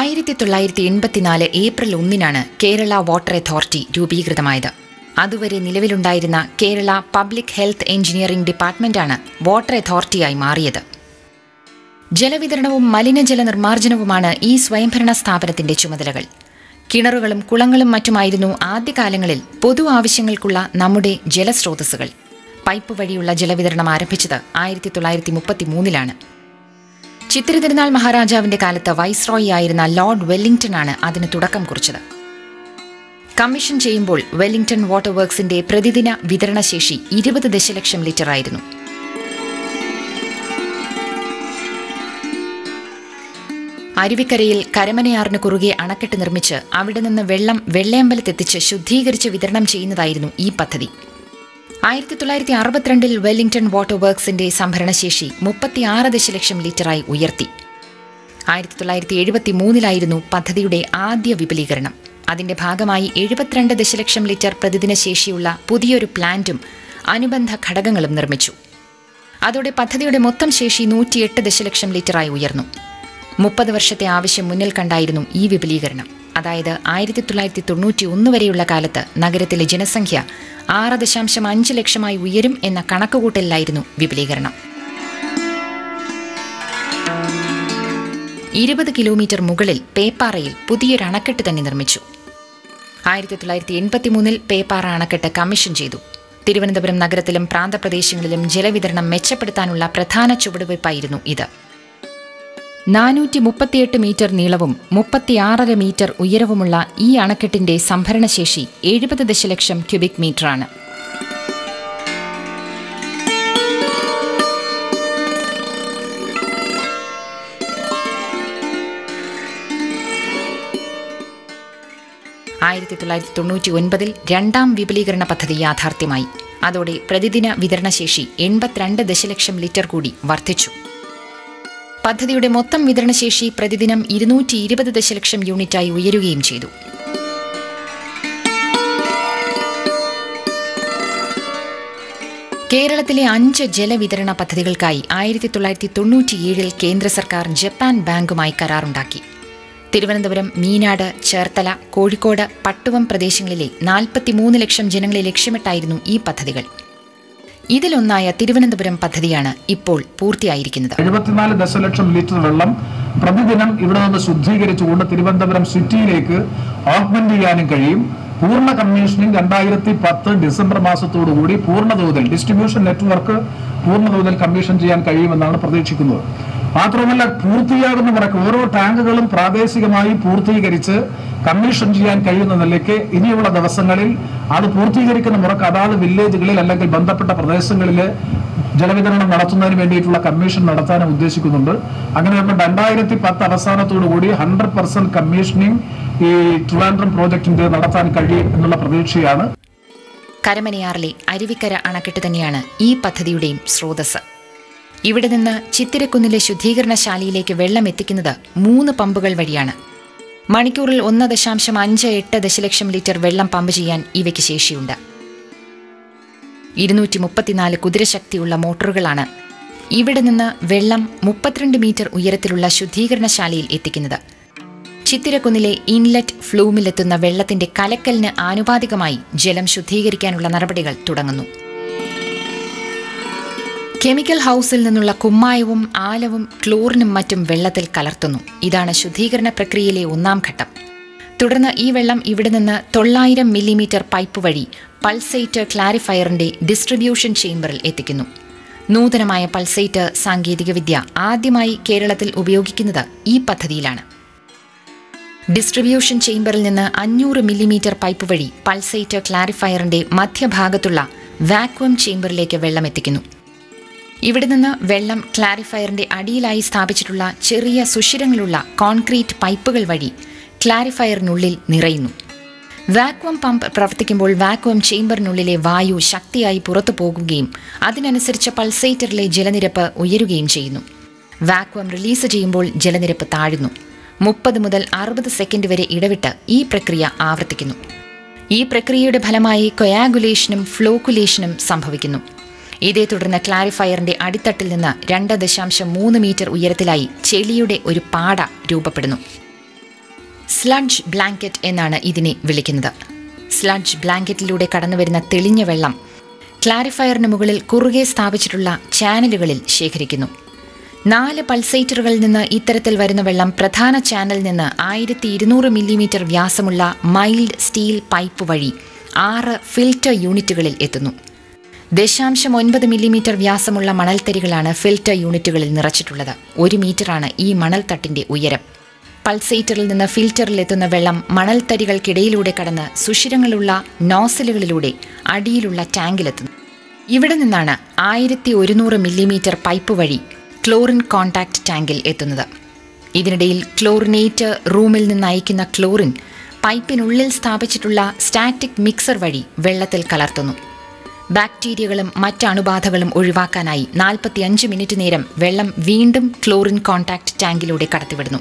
ആയിരത്തി തൊള്ളായിരത്തി എൺപത്തിനാല് ഏപ്രിൽ ഒന്നിനാണ് കേരള വാട്ടർ അതോറിറ്റി രൂപീകൃതമായത് അതുവരെ നിലവിലുണ്ടായിരുന്ന കേരള പബ്ലിക് ഹെൽത്ത് എഞ്ചിനീയറിംഗ് ഡിപ്പാർട്ട്മെന്റാണ് വാട്ടർ അതോറിറ്റിയായി മാറിയത് ജലവിതരണവും മലിനജല നിർമ്മാർജ്ജനവുമാണ് ഈ സ്വയംഭരണ സ്ഥാപനത്തിന്റെ ചുമതലകൾ കിണറുകളും കുളങ്ങളും മറ്റുമായിരുന്നു ആദ്യകാലങ്ങളിൽ പൊതു ആവശ്യങ്ങൾക്കുള്ള നമ്മുടെ ജലസ്രോതസ്സുകൾ പൈപ്പ് വഴിയുള്ള ജലവിതരണം ആരംഭിച്ചത് ആയിരത്തി തൊള്ളായിരത്തി മുപ്പത്തി മൂന്നിലാണ് ചിത്തിര തിരുനാൾ മഹാരാജാവിന്റെ കാലത്ത് വൈസ്രോയി ആയിരുന്ന ലോർഡ് വെല്ലിംഗ്ടൺ ആണ് അതിന് തുടക്കം കുറിച്ചത് കമ്മീഷൻ ചെയ്യുമ്പോൾ വെല്ലിംഗ്ടൺ വാട്ടർ വർക്സിന്റെ പ്രതിദിന വിതരണശേഷി ഇരുപത് ദശലക്ഷം ലിറ്റർ ആയിരുന്നു അരുവിക്കരയിൽ കരമനയാറിന് കുറുകെ അണക്കെട്ട് നിർമ്മിച്ച് അവിടെ നിന്ന് വെള്ളം വെള്ളയമ്പലത്തെത്തിച്ച് ശുദ്ധീകരിച്ച് വിതരണം ചെയ്യുന്നതായിരുന്നു ഈ പദ്ധതി ആയിരത്തി തൊള്ളായിരത്തി അറുപത്തിരണ്ടിൽ വെല്ലിംഗ്ടൺ വാട്ടർ വർക്സിന്റെ സംഭരണശേഷി മുപ്പത്തിയാറ് ദശലക്ഷം ലിറ്ററായി ഉയർത്തി ആയിരത്തി തൊള്ളായിരത്തി എഴുപത്തി മൂന്നിലായിരുന്നു പദ്ധതിയുടെ ആദ്യ വിപുലീകരണം അതിന്റെ ഭാഗമായി എഴുപത്തിരണ്ട് ദശലക്ഷം ലിറ്റർ പ്രതിദിന ശേഷിയുള്ള പുതിയൊരു പ്ലാന്റും അനുബന്ധ ഘടകങ്ങളും നിർമ്മിച്ചു അതോടെ പദ്ധതിയുടെ മൊത്തം ശേഷി നൂറ്റിയെട്ട് ദശലക്ഷം ലിറ്ററായി ഉയർന്നു മുപ്പത് വർഷത്തെ ആവശ്യം മുന്നിൽ കണ്ടായിരുന്നു ഈ വിപുലീകരണം അതായത് ആയിരത്തി തൊള്ളായിരത്തി തൊണ്ണൂറ്റി ഒന്ന് വരെയുള്ള കാലത്ത് നഗരത്തിലെ ജനസംഖ്യ ആറ് ദശാംശം അഞ്ച് ലക്ഷമായി ഉയരും എന്ന കണക്കുകൂട്ടലിലായിരുന്നു വിപുലീകരണം ഇരുപത് കിലോമീറ്റർ മുകളിൽ പേപ്പാറയിൽ പുതിയൊരു അണക്കെട്ട് തന്നെ നിർമ്മിച്ചു ആയിരത്തി തൊള്ളായിരത്തി എൺപത്തി മൂന്നിൽ പേപ്പാറ അണക്കെട്ട് കമ്മീഷൻ ചെയ്തു തിരുവനന്തപുരം നഗരത്തിലും പ്രാന്തപ്രദേശങ്ങളിലും ജലവിതരണം മെച്ചപ്പെടുത്താനുള്ള പ്രധാന ചുവടുവയ്പായിരുന്നു ഇത് നാനൂറ്റി മുപ്പത്തിയെട്ട് മീറ്റർ നീളവും മുപ്പത്തിയാറര മീറ്റർ ഉയരവുമുള്ള ഈ അണക്കെട്ടിന്റെ സംഭരണശേഷി എഴുപത് ദശലക്ഷം ക്യൂബിക് മീറ്ററാണ് ആയിരത്തി തൊള്ളായിരത്തി തൊണ്ണൂറ്റി ഒൻപതിൽ രണ്ടാം വിപുലീകരണ പദ്ധതി യാഥാർത്ഥ്യമായി അതോടെ പ്രതിദിന വിതരണശേഷി എൺപത്തിരണ്ട് ദശലക്ഷം ലിറ്റർ കൂടി വർദ്ധിച്ചു പദ്ധതിയുടെ മൊത്തം വിതരണശേഷി പ്രതിദിനം ഇരുന്നൂറ്റി ഇരുപത് ദശലക്ഷം യൂണിറ്റായി ഉയരുകയും ചെയ്തു കേരളത്തിലെ അഞ്ച് ജലവിതരണ പദ്ധതികൾക്കായി ആയിരത്തി തൊള്ളായിരത്തി തൊണ്ണൂറ്റിയേഴിൽ കേന്ദ്ര സർക്കാർ ജപ്പാൻ ബാങ്കുമായി കരാറുണ്ടാക്കി തിരുവനന്തപുരം മീനാട് ചേർത്തല കോഴിക്കോട് പട്ടുവം പ്രദേശങ്ങളിലെ നാൽപ്പത്തിമൂന്ന് ലക്ഷം ജനങ്ങളെ ലക്ഷ്യമിട്ടായിരുന്നു ഈ പദ്ധതികൾ ഇതിലൊന്നായ തിരുവനന്തപുരം പദ്ധതിയാണ് ഇപ്പോൾ പൂർത്തിയായിരിക്കുന്നത് എഴുപത്തിനാല് ദശലക്ഷം ലിറ്റർ വെള്ളം പ്രതിദിനം ഇവിടെ നിന്ന് ശുദ്ധീകരിച്ചുകൊണ്ട് തിരുവനന്തപുരം സിറ്റിയിലേക്ക് ഓഗ്മെന്റ് ചെയ്യാനും കഴിയും പൂർണ്ണ കമ്മീഷനിങ് രണ്ടായിരത്തി പത്ത് ഡിസംബർ മാസത്തോടുകൂടി പൂർണ്ണതോതിൽ ഡിസ്ട്രിബ്യൂഷൻ നെറ്റ്വർക്ക് പൂർണ്ണതോതിൽ കമ്മീഷൻ ചെയ്യാൻ കഴിയുമെന്നാണ് പ്രതീക്ഷിക്കുന്നത് മാത്രമല്ല പൂർത്തിയാകുന്ന മുറയ്ക്ക് ഓരോ ടാങ്കുകളും പ്രാദേശികമായി പൂർത്തീകരിച്ച് കമ്മീഷൻ ചെയ്യാൻ കഴിയുന്ന നിലയ്ക്ക് ഇനിയുള്ള ദിവസങ്ങളിൽ അത് പൂർത്തീകരിക്കുന്ന മുറക്ക് അതാത് വില്ലേജുകളിൽ അല്ലെങ്കിൽ ബന്ധപ്പെട്ട പ്രദേശങ്ങളിൽ ജലവിതരണം നടത്തുന്നതിന് വേണ്ടിയിട്ടുള്ള കമ്മീഷൻ നടത്താനും ഉദ്ദേശിക്കുന്നുണ്ട് അങ്ങനെ വരുമ്പോൾ രണ്ടായിരത്തി പത്ത് അവസാനത്തോടു കൂടി ഹൺഡ്രഡ് പെർസെന്റ് കമ്മീഷനിങ് ഈ ട്രിവാൻഡ്രം പ്രോജക്ടിന്റെ നടത്താൻ കഴിയും എന്നുള്ള പ്രതീക്ഷയാണ് കരമനയാറിലെ അരുവിക്കര അണക്കെട്ട് തന്നെയാണ് ഈ പദ്ധതിയുടെയും സ്രോതസ് ഇവിടെ നിന്ന് ചിത്തിരക്കുന്നിലെ ശുദ്ധീകരണശാലയിലേക്ക് വെള്ളം എത്തിക്കുന്നത് മൂന്ന് പമ്പുകൾ വഴിയാണ് മണിക്കൂറിൽ ഒന്ന് ദശാംശം അഞ്ച് എട്ട് ദശലക്ഷം ലിറ്റർ വെള്ളം പമ്പ് ചെയ്യാൻ ഇവയ്ക്ക് ശേഷിയുണ്ട് ഇരുന്നൂറ്റി മുപ്പത്തിനാല് കുതിരശക്തിയുള്ള മോട്ടോറുകളാണ് ഇവിടെ നിന്ന് വെള്ളം മുപ്പത്തിരണ്ട് മീറ്റർ ഉയരത്തിലുള്ള ശുദ്ധീകരണശാലയിൽ എത്തിക്കുന്നത് ചിത്തിരക്കുന്നിലെ ഇൻലെറ്റ് ഫ്ലൂമിലെത്തുന്ന വെള്ളത്തിന്റെ കലക്കലിന് ആനുപാതികമായി ജലം ശുദ്ധീകരിക്കാനുള്ള നടപടികൾ തുടങ്ങുന്നു കെമിക്കൽ ഹൗസിൽ നിന്നുള്ള കുമ്മായവും ആലവും ക്ലോറിനും മറ്റും വെള്ളത്തിൽ കലർത്തുന്നു ഇതാണ് ശുദ്ധീകരണ പ്രക്രിയയിലെ ഒന്നാം ഘട്ടം തുടർന്ന് ഈ വെള്ളം ഇവിടെ നിന്ന് തൊള്ളായിരം മില്ലിമീറ്റർ പൈപ്പ് വഴി പൾസേറ്റർ ക്ലാരിഫയറിന്റെ ഡിസ്ട്രിബ്യൂഷൻ ചേംബറിൽ എത്തിക്കുന്നു നൂതനമായ പൾസേറ്റർ സാങ്കേതികവിദ്യ ആദ്യമായി കേരളത്തിൽ ഉപയോഗിക്കുന്നത് ഈ പദ്ധതിയിലാണ് ഡിസ്ട്രിബ്യൂഷൻ ചേംബറിൽ നിന്ന് അഞ്ഞൂറ് മില്ലിമീറ്റർ പൈപ്പ് വഴി പൾസേറ്റർ ക്ലാരിഫയറിന്റെ മധ്യഭാഗത്തുള്ള വാക്വം ചേംബറിലേക്ക് വെള്ളം എത്തിക്കുന്നു ഇവിടെ നിന്ന് വെള്ളം ക്ലാരിഫയറിന്റെ അടിയിലായി സ്ഥാപിച്ചിട്ടുള്ള ചെറിയ സുഷിരങ്ങളുള്ള കോൺക്രീറ്റ് പൈപ്പുകൾ വഴി ക്ലാരിഫയറിനുള്ളിൽ നിറയുന്നു വാക്വം പമ്പ് പ്രവർത്തിക്കുമ്പോൾ വാക്വം ചേംബറിനുള്ളിലെ വായു ശക്തിയായി പുറത്തു പോകുകയും അതിനനുസരിച്ച് പൾസേറ്ററിലെ ജലനിരപ്പ് ഉയരുകയും ചെയ്യുന്നു വാക്വം റിലീസ് ചെയ്യുമ്പോൾ ജലനിരപ്പ് താഴുന്നു മുപ്പത് മുതൽ അറുപത് സെക്കൻഡ് വരെ ഇടവിട്ട് ഈ പ്രക്രിയ ആവർത്തിക്കുന്നു ഈ പ്രക്രിയയുടെ ഫലമായി കൊയാഗുലേഷനും ഫ്ലോക്കുലേഷനും സംഭവിക്കുന്നു ഇതേ തുടർന്ന് ക്ലാരിഫയറിന്റെ അടിത്തട്ടിൽ നിന്ന് രണ്ട് ദശാംശം മൂന്ന് മീറ്റർ ഉയരത്തിലായി ചെളിയുടെ ഒരു പാട രൂപപ്പെടുന്നു സ്ലഡ്ജ് ബ്ലാങ്കറ്റ് എന്നാണ് ഇതിനെ വിളിക്കുന്നത് സ്ലഡ്ജ് ബ്ലാങ്കറ്റിലൂടെ കടന്നുവരുന്ന തെളിഞ്ഞ വെള്ളം ക്ലാരിഫയറിന് മുകളിൽ കുറുകെ സ്ഥാപിച്ചിട്ടുള്ള ചാനലുകളിൽ ശേഖരിക്കുന്നു നാല് പൾസേറ്ററുകളിൽ നിന്ന് ഇത്തരത്തിൽ വരുന്ന വെള്ളം പ്രധാന ചാനലിൽ നിന്ന് ആയിരത്തി ഇരുന്നൂറ് മില്ലിമീറ്റർ വ്യാസമുള്ള മൈൽഡ് സ്റ്റീൽ പൈപ്പ് വഴി ആറ് ഫിൽറ്റർ യൂണിറ്റുകളിൽ എത്തുന്നു ദശാംശം ഒൻപത് മില്ലിമീറ്റർ വ്യാസമുള്ള മണൽത്തരികളാണ് ഫിൽറ്റർ യൂണിറ്റുകളിൽ നിറച്ചിട്ടുള്ളത് ഒരു മീറ്ററാണ് ഈ മണൽത്തട്ടിന്റെ ഉയരം പൾസേറ്ററിൽ നിന്ന് ഫിൽറ്ററിൽ എത്തുന്ന വെള്ളം മണൽത്തരികൾക്കിടയിലൂടെ കടന്ന് സുഷിരങ്ങളുള്ള നോസലുകളിലൂടെ അടിയിലുള്ള ടാങ്കിലെത്തുന്നു ഇവിടെ നിന്നാണ് ആയിരത്തി ഒരുന്നൂറ് മില്ലിമീറ്റർ പൈപ്പ് വഴി ക്ലോറിൻ കോൺടാക്ട് ടാങ്കിൽ എത്തുന്നത് ഇതിനിടയിൽ ക്ലോറിനേറ്റ് റൂമിൽ നിന്ന് അയക്കുന്ന ക്ലോറിൻ പൈപ്പിനുള്ളിൽ സ്ഥാപിച്ചിട്ടുള്ള സ്റ്റാറ്റിക് മിക്സർ വഴി വെള്ളത്തിൽ കലർത്തുന്നു ബാക്ടീരിയകളും മറ്റ് അണുബാധകളും ഒഴിവാക്കാനായി നാൽപ്പത്തിയഞ്ച് മിനിറ്റ് നേരം വെള്ളം വീണ്ടും ക്ലോറിൻ കോൺടാക്ട് ടാങ്കിലൂടെ കടത്തിവിടുന്നു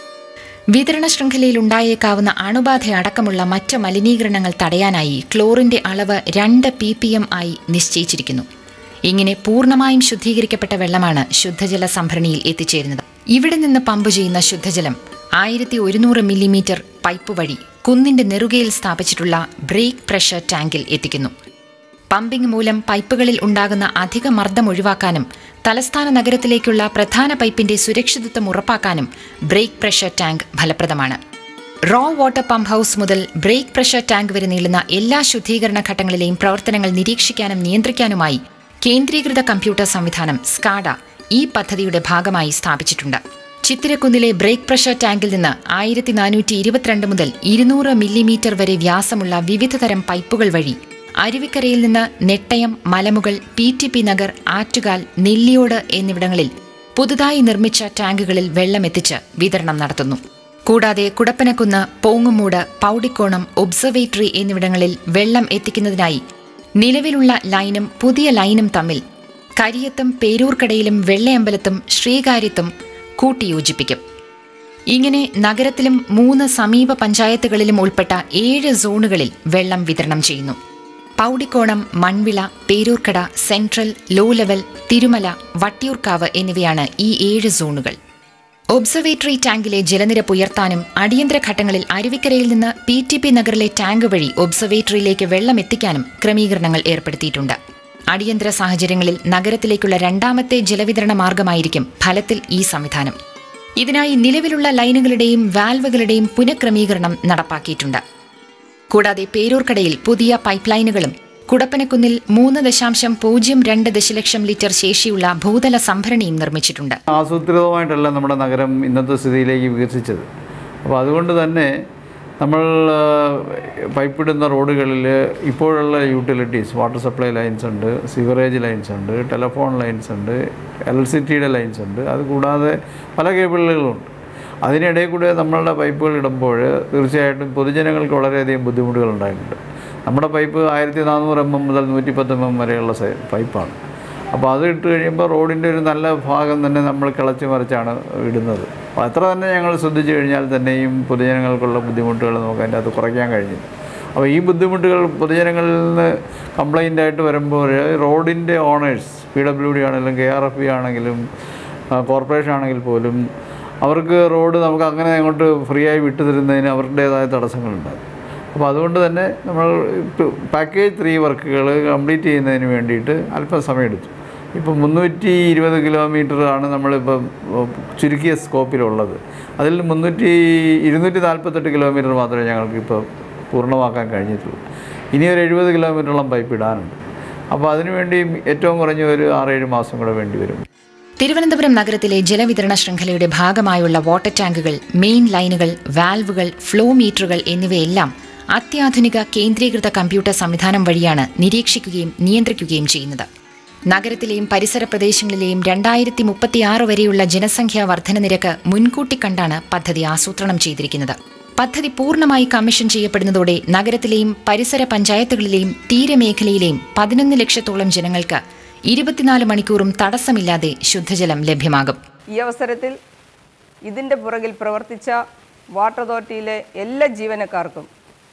വിതരണ ശൃംഖലയിൽ ഉണ്ടായേക്കാവുന്ന അണുബാധ അടക്കമുള്ള മറ്റ് മലിനീകരണങ്ങൾ തടയാനായി ക്ലോറിന്റെ അളവ് രണ്ട് പി പി എം ആയി നിശ്ചയിച്ചിരിക്കുന്നു ഇങ്ങനെ പൂർണ്ണമായും ശുദ്ധീകരിക്കപ്പെട്ട വെള്ളമാണ് ശുദ്ധജല സംഭരണിയിൽ എത്തിച്ചേരുന്നത് ഇവിടെ നിന്ന് പമ്പ് ചെയ്യുന്ന ശുദ്ധജലം ആയിരത്തി ഒരുന്നൂറ് മില്ലിമീറ്റർ പൈപ്പ് വഴി കുന്നിന്റെ നെറുകയിൽ സ്ഥാപിച്ചിട്ടുള്ള ബ്രേക്ക് പ്രഷർ ടാങ്കിൽ എത്തിക്കുന്നു പമ്പിംഗ് മൂലം പൈപ്പുകളിൽ ഉണ്ടാകുന്ന അധിക മർദ്ദം ഒഴിവാക്കാനും തലസ്ഥാന നഗരത്തിലേക്കുള്ള പ്രധാന പൈപ്പിന്റെ സുരക്ഷിതത്വം ഉറപ്പാക്കാനും ബ്രേക്ക് പ്രഷർ ടാങ്ക് ഫലപ്രദമാണ് റോ വാട്ടർ പമ്പ് ഹൗസ് മുതൽ ബ്രേക്ക് പ്രഷർ ടാങ്ക് വരെ നീളുന്ന എല്ലാ ശുദ്ധീകരണ ഘട്ടങ്ങളിലെയും പ്രവർത്തനങ്ങൾ നിരീക്ഷിക്കാനും നിയന്ത്രിക്കാനുമായി കേന്ദ്രീകൃത കമ്പ്യൂട്ടർ സംവിധാനം സ്കാഡ ഈ പദ്ധതിയുടെ ഭാഗമായി സ്ഥാപിച്ചിട്ടുണ്ട് ചിത്തിരക്കുന്നിലെ ബ്രേക്ക് പ്രഷർ ടാങ്കിൽ നിന്ന് ആയിരത്തി നാനൂറ്റി ഇരുപത്തിരണ്ട് മുതൽ ഇരുന്നൂറ് മില്ലിമീറ്റർ വരെ വ്യാസമുള്ള വിവിധതരം പൈപ്പുകൾ വഴി അരുവിക്കരയിൽ നിന്ന് Nettayam Malamukal P T P Nagar Attukal Nelliyode എന്നിവിടങ്ങളിൽ പുതുതായി നിർമ്മിച്ച ടാങ്കുകളിൽ വെള്ളമെത്തിച്ച് വിതരണം നടത്തുന്നു കൂടാതെ കുടപ്പനക്കുന്ന് പോങ്ങുമൂട് പൗടിക്കോണം ഒബ്സർവേറ്ററി എന്നിവിടങ്ങളിൽ വെള്ളം എത്തിക്കുന്നതിനായി നിലവിലുള്ള ലൈനും പുതിയ ലൈനും തമ്മിൽ കരിയത്തും പേരൂർക്കടയിലും വെള്ളയമ്പലത്തും ശ്രീകാര്യത്തും കൂട്ടിയോജിപ്പിക്കും ഇങ്ങനെ നഗരത്തിലും മൂന്ന് സമീപ പഞ്ചായത്തുകളിലും ഉൾപ്പെട്ട ഏഴ് സോണുകളിൽ വെള്ളം വിതരണം ചെയ്യുന്നു Powdikonam Manvila Peroorkada central low level Thirumala Vattiyoorkavu എന്നിവയാണ് ഈ ഏഴ് സോണുകൾ ഒബ്സർവേറ്ററി ടാങ്കിലെ ജലനിരപ്പ് ഉയർത്താനും അടിയന്തര ഘട്ടങ്ങളിൽ അരുവിക്കരയിൽ നിന്ന് പി ടി പി നഗറിലെ ടാങ്ക് വഴി ഒബ്സർവേറ്ററിയിലേക്ക് വെള്ളം എത്തിക്കാനും ക്രമീകരണങ്ങൾ ഏർപ്പെടുത്തിയിട്ടുണ്ട് അടിയന്തര സാഹചര്യങ്ങളിൽ നഗരത്തിലേക്കുള്ള രണ്ടാമത്തെ ജലവിതരണ മാർഗമായിരിക്കും ഫലത്തിൽ ഈ സംവിധാനം ഇതിനായി നിലവിലുള്ള ലൈനുകളുടെയും വാൽവുകളുടെയും പുനഃക്രമീകരണം നടപ്പാക്കിയിട്ടുണ്ട് കൂടാതെ പേരൂർക്കടയിൽ പുതിയ പൈപ്പ് ലൈനുകളും കുടപ്പനക്കുന്നിൽ മൂന്ന് ദശാംശം പൂജ്യം രണ്ട് ദശലക്ഷം ലിറ്റർ ശേഷിയുള്ള ഭൂതല സംഭരണിയും നിർമ്മിച്ചിട്ടുണ്ട് ആസൂത്രിതമായിട്ടല്ല നമ്മുടെ നഗരം ഇന്നത്തെ സ്ഥിതിയിലേക്ക് വികസിച്ചത് അപ്പോൾ അതുകൊണ്ട് തന്നെ നമ്മൾ ആ, പൈപ്പിടുന്ന റോഡുകളിൽ ഇപ്പോഴുള്ള യൂട്ടിലിറ്റീസ് വാട്ടർ സപ്ലൈ ലൈൻസ് ഉണ്ട് സിവറേജ് ലൈൻസ് ഉണ്ട് ടെലഫോൺ ലൈൻസ് ഉണ്ട് ഇലക്ട്രിസിറ്റിയുടെ ലൈൻസ് ഉണ്ട് അതുകൂടാതെ പല കേബിളുകളുണ്ട് അതിനിടയിൽ കൂടെ നമ്മളുടെ പൈപ്പുകൾ ഇടുമ്പോൾ തീർച്ചയായിട്ടും പൊതുജനങ്ങൾക്ക് വളരെയധികം ബുദ്ധിമുട്ടുകൾ ഉണ്ടായിട്ടുണ്ട് നമ്മുടെ പൈപ്പ് ആയിരത്തി നാനൂറ് എം എം മുതൽ നൂറ്റി പത്ത് എം എം വരെയുള്ള സൈ പൈപ്പാണ് അപ്പോൾ അത് ഇട്ട് കഴിയുമ്പോൾ റോഡിൻ്റെ ഒരു നല്ല ഭാഗം തന്നെ നമ്മൾ കിളച്ച് മറിച്ചാണ് ഇടുന്നത് അപ്പോൾ അത്ര തന്നെ ഞങ്ങൾ ശ്രദ്ധിച്ചു കഴിഞ്ഞാൽ തന്നെയും പൊതുജനങ്ങൾക്കുള്ള ബുദ്ധിമുട്ടുകൾ നമുക്ക് അതിൻ്റെ അകത്ത് കുറയ്ക്കാൻ കഴിഞ്ഞില്ല അപ്പോൾ ഈ ബുദ്ധിമുട്ടുകൾ പൊതുജനങ്ങളിൽ നിന്ന് കംപ്ലൈൻ്റ് ആയിട്ട് വരുമ്പോൾ റോഡിൻ്റെ ഓണേഴ്സ് പി ഡബ്ല്യു ഡി ആണെങ്കിലും കെ ആർ എഫ് ബി ആണെങ്കിലും ആ, കോർപ്പറേഷൻ ആണെങ്കിൽ പോലും അവർക്ക് റോഡ് നമുക്ക് അങ്ങനെ അങ്ങോട്ട് ഫ്രീ ആയി വിട്ടു തരുന്നതിന് അവരുടേതായ തടസ്സങ്ങളുണ്ട് അപ്പോൾ അതുകൊണ്ട് തന്നെ നമ്മൾ പാക്കേജ് ത്രീ വർക്കുകൾ കംപ്ലീറ്റ് ചെയ്യുന്നതിന് വേണ്ടിയിട്ട് അല്പം സമയമെടുത്തു ഇപ്പം മുന്നൂറ്റി ഇരുപത് കിലോമീറ്റർ ആണ് നമ്മളിപ്പം ചുരുക്കിയ സ്കോപ്പിലുള്ളത് അതിൽ മുന്നൂറ്റി ഇരുന്നൂറ്റി നാൽപ്പത്തെട്ട് കിലോമീറ്റർ മാത്രമേ ഞങ്ങൾക്ക് ഇപ്പോൾ പൂർണ്ണമാക്കാൻ കഴിഞ്ഞിട്ടുള്ളൂ ഇനി ഒരു എഴുപത് കിലോമീറ്ററോളം പൈപ്പ് ഇടാനുണ്ട് അപ്പോൾ അതിനുവേണ്ടി ഏറ്റവും കുറഞ്ഞ ഒരു ആറേഴ് മാസം കൂടെ വേണ്ടി വരും തിരുവനന്തപുരം നഗരത്തിലെ ജലവിതരണ ശൃംഖലയുടെ ഭാഗമായുള്ള വാട്ടർ ടാങ്കുകൾ മെയിൻ ലൈനുകൾ വാൽവുകൾ ഫ്ലോ മീറ്ററുകൾ എന്നിവയെല്ലാം അത്യാധുനിക കേന്ദ്രീകൃത കമ്പ്യൂട്ടർ സംവിധാനം വഴിയാണ് നിരീക്ഷിക്കുകയും നിയന്ത്രിക്കുകയും ചെയ്യുന്നത് നഗരത്തിലെയും പരിസര പ്രദേശങ്ങളിലെയും രണ്ടായിരത്തി മുപ്പത്തിയാറ് വരെയുള്ള ജനസംഖ്യാ വർധന നിരക്ക് മുൻകൂട്ടി കണ്ടാണ് പദ്ധതി ആസൂത്രണം ചെയ്തിരിക്കുന്നത് പദ്ധതി പൂർണ്ണമായി കമ്മീഷൻ ചെയ്യപ്പെടുന്നതോടെ നഗരത്തിലെയും പരിസര പഞ്ചായത്തുകളിലെയും തീരമേഖലയിലെയും പതിനൊന്ന് ലക്ഷത്തോളം ജനങ്ങൾക്ക് ഇരുപത്തിനാല് മണിക്കൂറും തടസ്സമില്ലാതെ ശുദ്ധജലം ലഭ്യമാകും ഈ അവസരത്തിൽ ഇതിൻ്റെ പുറകിൽ പ്രവർത്തിച്ച വാട്ടർ അതോറിറ്റിയിലെ എല്ലാ ജീവനക്കാർക്കും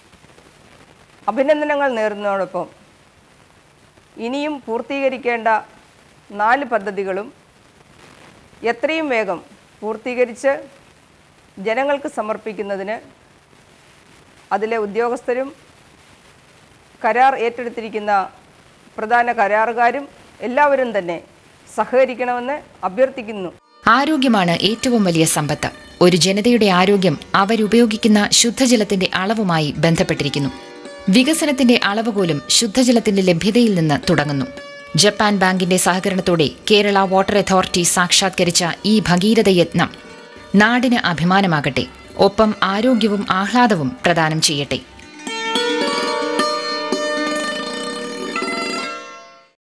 അഭിനന്ദനങ്ങൾ നേരുന്നതോടൊപ്പം ഇനിയും പൂർത്തീകരിക്കേണ്ട നാല് പദ്ധതികളും എത്രയും വേഗം പൂർത്തീകരിച്ച് ജനങ്ങൾക്ക് സമർപ്പിക്കുന്നതിന് അതിലെ ഉദ്യോഗസ്ഥരും കരാർ ഏറ്റെടുത്തിരിക്കുന്ന പ്രധാന കരാറുകാരും എല്ലാവരും തന്നെ സഹകരിക്കണമെന്ന് അഭ്യർത്ഥിക്കുന്നു ആരോഗ്യമാണ് ഏറ്റവും വലിയ സമ്പത്ത് ഒരു ജനതയുടെ ആരോഗ്യം അവരുപയോഗിക്കുന്ന ശുദ്ധജലത്തിന്റെ അളവുമായി ബന്ധപ്പെട്ടിരിക്കുന്നു വികസനത്തിന്റെ അളവ് പോലും ശുദ്ധജലത്തിന്റെ ലഭ്യതയിൽ നിന്ന് തുടങ്ങുന്നു ജപ്പാൻ ബാങ്കിന്റെ സഹകരണത്തോടെ കേരള വാട്ടർ അതോറിറ്റി സാക്ഷാത്കരിച്ച ഈ ഭഗീരഥ യത്നം നാടിന് അഭിമാനമാകട്ടെ ഒപ്പം ആരോഗ്യവും ആഹ്ലാദവും പ്രദാനം ചെയ്യട്ടെ